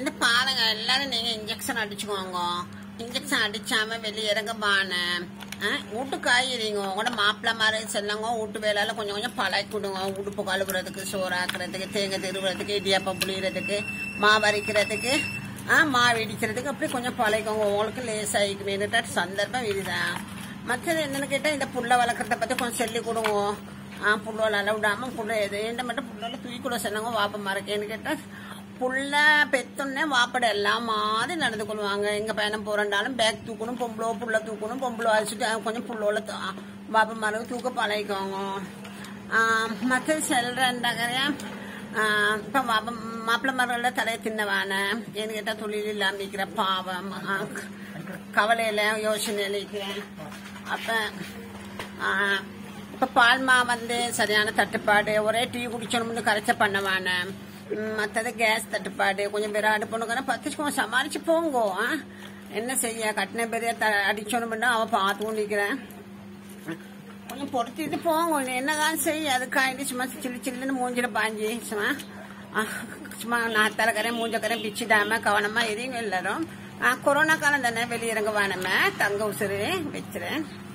இந்த பாருங்க எல்லாரும் நீங்க இன்ஜெக்ஷன் அடிச்சுக்கோங்க இன்ஜெக்ஷன் அடிச்சாம வெளியே இறங்க பான வீட்டு காய்கறிங்க உங்களோட மாப்பிள்ளை மாதிரி செல்லங்க வீட்டு வேலையில கொஞ்சம் கொஞ்சம் பழக்கி விடுங்க உடுப்பு கழுவுறதுக்கு சோறாக்குறதுக்கு தேங்காய் திருவுறதுக்கு இடியாப்பம் புளியறதுக்கு மாவு அரைக்கிறதுக்கு ஆ மாவு இடிக்கிறதுக்கு அப்படி கொஞ்சம் பழகிக்கோங்க உங்களுக்கு லேசாகிக்கு வேணுட்டா சந்தர்ப்பம் இதுதான் மற்றது என்னன்னு கேட்டால் இந்த புல்லை வளர்க்குறத பற்றி கொஞ்சம் சொல்லி கொடுங்க ஆ புல்லோல அளவு விடாம புள்ள எது என்ன மட்டும் புல்லோல தூக்கி கூட சொன்னாங்க வாப்ப மறக்கேன்னு கேட்டா புள்ள பெத்தோன்னே வாப்பட எல்லாம் மாதிரி நடந்து கொள்வாங்க எங்க பயணம் போறண்டாலும் பேக் தூக்கணும் பொம்பளோ புள்ள தூக்கணும் பொம்பளோ அழைச்சிட்டு அவங்க கொஞ்சம் புல்லோல தூ- வாப்ப மரவு தூக்க பழகிக்கோங்க மற்றது செல்றண்டாக்கறையா இப்ப வாப்ப மாப்பிள்ளை மரம்ல தலையை தின்னவான ஏன்னு கேட்டா தொழில் இல்லாம இருக்கிற பாவம் ஆ, கவலையில யோசனையில இருக்கிறேன் அப்ப ஆ, இப்ப பால்மா வந்து சரியான தட்டுப்பாடு ஒரே டீ குடிச்சணும்னு கரைச்ச பண்ணவான மற்றது கேஸ் தட்டுப்பாடு கொஞ்சம் விராடு பொண்ணுக்கான பத்துச்சுக்கோ சமாளிச்சு போங்கோ ஆ? என்ன செய்ய கட்டின பெரிய த அடிச்சோணும்னா அவ பார்த்து கொண்டிருக்கிறேன் கொஞ்சம் பொறுத்திட்டு போங்க நீ என்னதான் செய்ய அதுக்காண்டி சும்மா சில்லு சில்லுன்னு மூஞ்சில பாஞ்சி சும்மா ஆ, சும்மா நான் தலைக்கரையும் மூஞ்சக்கரையும் பிச்சுடாம கவனமா எரியும் எல்லாரும் ஆ, கொரோனா காலம் தானே வெளியிறங்க வேணுமே தங்க உசுறு வச்சுறேன்